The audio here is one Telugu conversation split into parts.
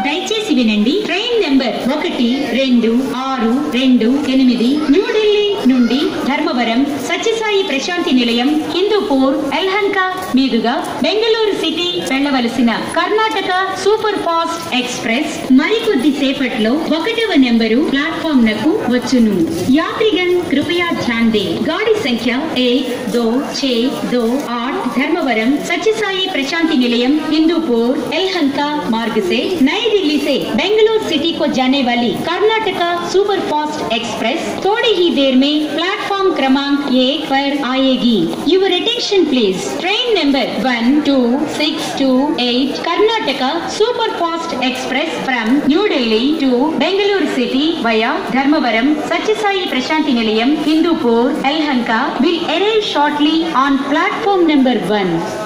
దయచేసి వినండి ట్రైన్ నెంబర్ ఒకటి రెండు ఆరు రెండు ఎనిమిది న్యూఢిల్లీ నుండి ధర్మవరం సత్యసాయి ప్రశాంతి నిలయం హిందూపూర్ ఎల్హంక మీదుగా బెంగళూరు సిటీ వెళ్ళవలసిన కర్ణాటక సూపర్ ఫాస్ట్ ఎక్స్ప్రెస్ మరికొద్ది సేపట్లో ఒకటవ నెంబరు ప్లాట్ఫామ్ నకు వచ్చును యాత్రిగన్ కృపయా ధ్యాన్ దే గాడి సంఖ్య एक दो छः दो आठ धर्मवरम सच्चिसाई प्रशांति निलयम हिंदूपुर एलहंका मार्ग से नई दिल्ली से बेंगलुरु सिटी को जाने वाली कर्नाटका सुपर फास्ट एक्सप्रेस थोड़ी ही देर में प्लेटफॉर्म क्रमांक एक पर आएगी your attention please train number one two six two eight Karnataka super fast express from New Delhi to Bengaluru city via Dharmavaram सच्चिसाई Prashanti Nilayam Hindupur Yelahanka will arrive shortly on platform number 1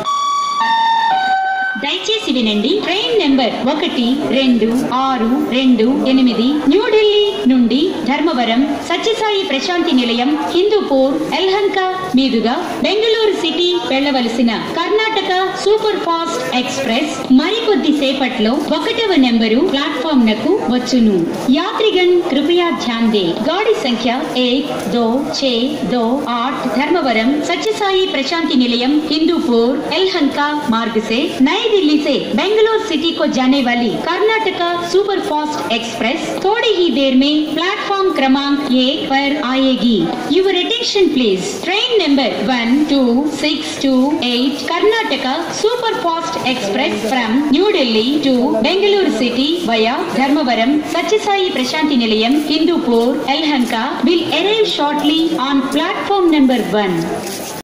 దయచేసి వినండి ట్రైన్ నెంబర్ ఒకటి రెండు ఆరు రెండు ఎనిమిది న్యూఢిల్లీ నుండి ధర్మవరం సత్యసాయి ప్రశాంతి నిలయం హిందూపూర్ ఎల్హంక మీదుగా బెంగళూరు సిటీ వెళ్ళవలసిన కర్ణాటక సూపర్ ఫాస్ట్ ఎక్స్ప్రెస్ మరికొద్ది సేపట్లో ఒకటవ నెంబరు ప్లాట్ఫామ్ నకు వచ్చును యాత్రిగన్ కృపయా ధ్యాన్ దే గాడి సంఖ్య एक दो छः दो आठ धर्मवरम सच्चिसाई प्रशांति निलयम हिंदूपुर एलहंका मार्ग से नई दिल्ली से बेंगलुरु सिटी को जाने वाली कर्नाटका सुपर फास्ट एक्सप्रेस थोड़ी ही देर में प्लेटफॉर्म क्रमांक एक पर आएगी your attention please train number one two six two eight Karnataka super fast express from New Delhi to Bengaluru city via Dharmavaram सच्चिसाई Prashanti Nilayam Hindupur Yelahanka will arrive shortly on platform number 1